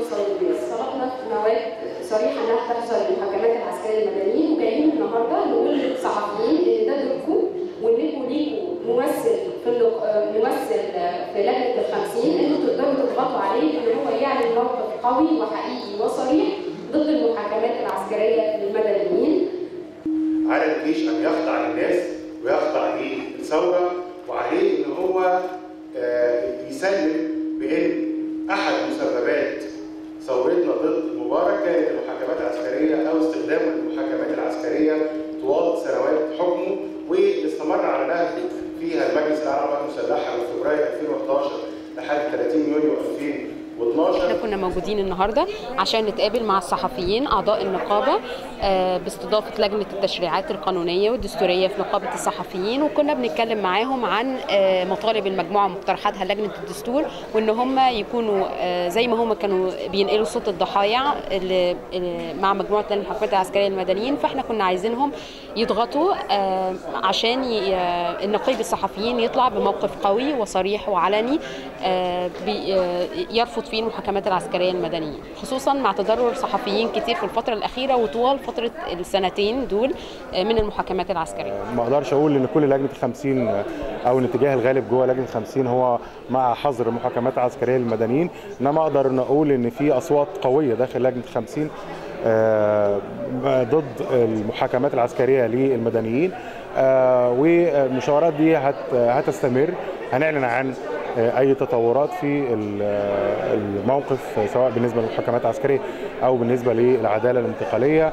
توصل للناس طلبنا في مواد صريحه انها تحصل المحاكمات العسكريه المدنيين وجايين النهارده نقول للصحفيين ان ده دوركم وان انتوا ليكوا ممثل في اللق... آه، ممثل آه، في لجنه الخمسين انتوا تقدروا تضغطوا عليه ان هو يعلن موقف قوي وحقيقي وصريح ضد المحاكمات العسكريه للمدنيين على الجيش ان يخضع للناس ويخضع للثوره وعليه ان هو آه، يسلم بان احد مسببات ثورتنا ضد مبارك كانت المحاكمات العسكريه او استخدامه للمحاكمات العسكريه طوال سنوات حكمه واللي استمر على نهجه فيها المجلس الاعلى للقوات المسلحه من فبراير 2011 لحد 30 يونيو 2012 احنا كنا موجودين النهارده عشان نتقابل مع الصحفيين اعضاء النقابه آه، باستضافه لجنه التشريعات القانونيه والدستوريه في نقابه الصحفيين وكنا بنتكلم معاهم عن آه، مطالب المجموعه ومقترحاتها لجنه الدستور وان هم يكونوا آه، زي ما هم كانوا بينقلوا صوت الضحايا اللي اللي مع مجموعه المحاكمات العسكريه المدنيين فاحنا كنا عايزينهم يضغطوا آه، عشان ي- آه، النقيب الصحفيين يطلع بموقف قوي وصريح وعلني آه، بي- آه، يرفض فيه المحاكمات العسكريه المدنيين خصوصا مع تضرر صحفيين كتير في الفتره الاخيره وطوال فتره السنتين دول آه، من المحاكمات العسكريه ما اقدرش اقول ان كل لجنه 50 او الاتجاه الغالب جوه لجنه 50 هو مع حظر المحاكمات العسكريه للمدنيين انما اقدر نقول ان في اصوات قويه داخل لجنه 50 آه، ضد المحاكمات العسكريه للمدنيين آه، والمشاورات دي هت- هتستمر هنعلن عن آه، اي تطورات في ال- آه، الموقف سواء بالنسبه للمحاكمات العسكريه او بالنسبه للعداله الانتقاليه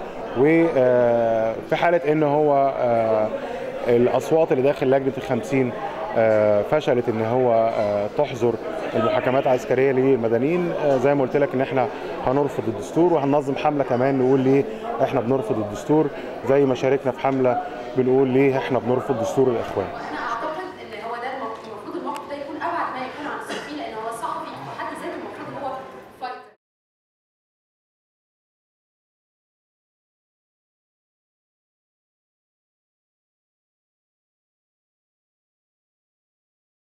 وفي حاله ان هو آه، الاصوات اللي داخل لجنه الخمسين آه، فشلت ان هو آه، تحظر المحاكمات العسكريه للمدنيين آه، زي ما قلت لك ان احنا هنرفض الدستور وهننظم حمله كمان نقول ليه احنا بنرفض الدستور زي ما شاركنا في حمله بنقول ليه احنا بنرفض دستور الاخوان